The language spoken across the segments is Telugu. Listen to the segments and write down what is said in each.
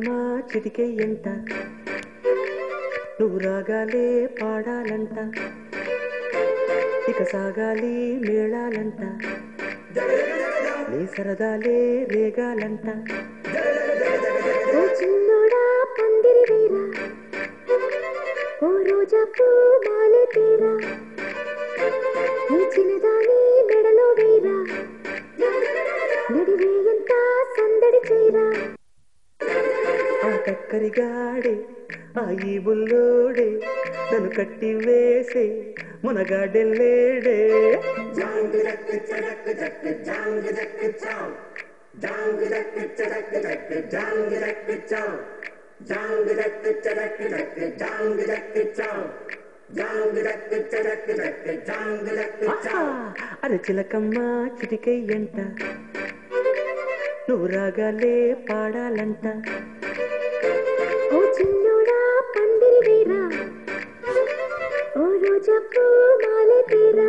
చిలకమ్మ చిటికెయ్యంట నువ్వు రాగాలే పాడాలంట ఇక సాగాలి మేళాలంట నీ సరదాలే రేగాలంట ఓ చిన్నోడా పందిరి వేరా ఓ రోజా పూ మాలే తేరా ఈ చిన్నదాని మెడలో వేరా నడివేయంత సందడి చేరా ఆ కక్కరిగాడే ఆ ఈ బుల్లోడే నన్ను కట్టి వేసే మునగాడెల్లేడే ఆహా! అరే చిలకమ్మ చిటికయ్యంట నువ్వు రాగాలే పాడాలంట ఓ చిన్నోడా పందిరి వేరా ఓ రోజా పూ మాలే తేరా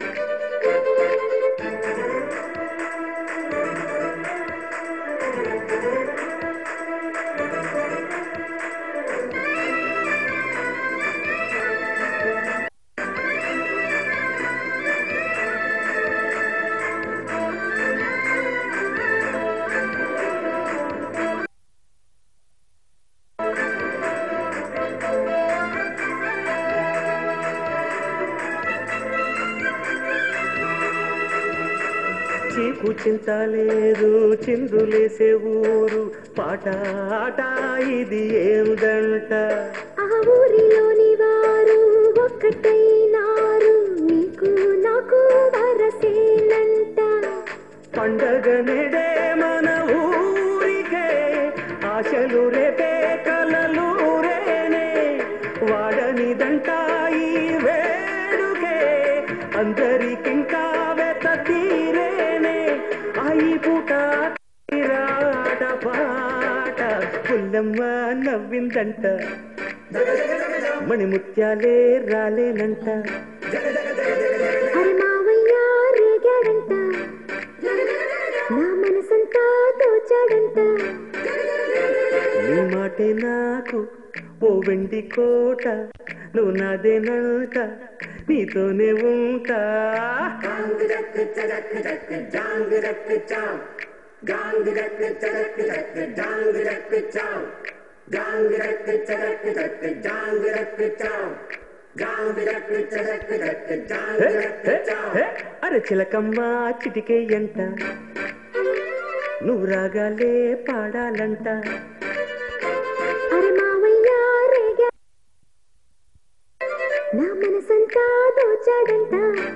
చీకు చింత లేదు చిందులేసే ఊరు పాట ఆట ఇది ఏందంట ఆ ఊరిలోని వారు ఒక్కటైనారు నీకు నాకు వరసేనంట పండగ నెడే మన ఊరికే ఆశలు రేపే కలలు రేనే వాడనిదంట ఈ వేడుకే అందరికింకా వెత తీరేనే అయి పూట తీరాట పాట పుల్లమ్మ నవ్విందంట మణిముత్యాలే రాలేనంట అరే మావయ్య రేగాడంట నా మనసంతా దోచాడంట నీ మాటే నాకు ఓ వెండి కోట నువ్వు నాదేనంట నీతోనే ఉంటా హే, హే, హే, అరే చిలకమ్మ చిటికేయంట నువ్వు రాగాలే పాడాలంట అరే మావయ్య రేగా నా మనసంతా దోచాడంట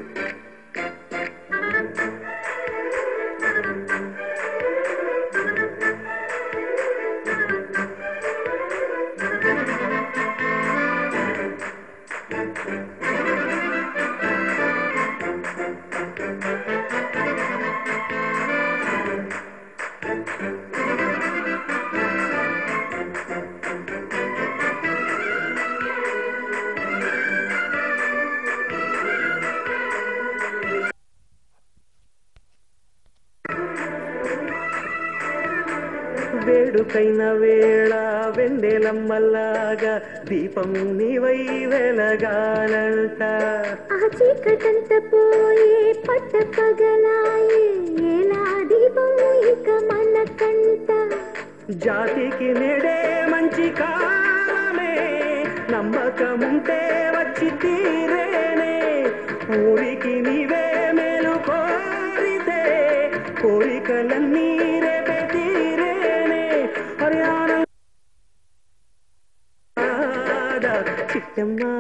వేడుకైన వేళ వెన్నెలమ్మల్లాగా దీపం నీవై వెలగాలంట ఆ చీకటంత పోయే పట్ట పగలాయే ఎలా దీపం ఇక మనకంట జాతికి నేడే మంచి కాలమే నమ్మకముంటే వచ్చి తీరేనే ఊరికి నీవే మేలు కోరితే కోరికలన్నీ రేపే తీరేనే హరియాణ చిట్టమ్మ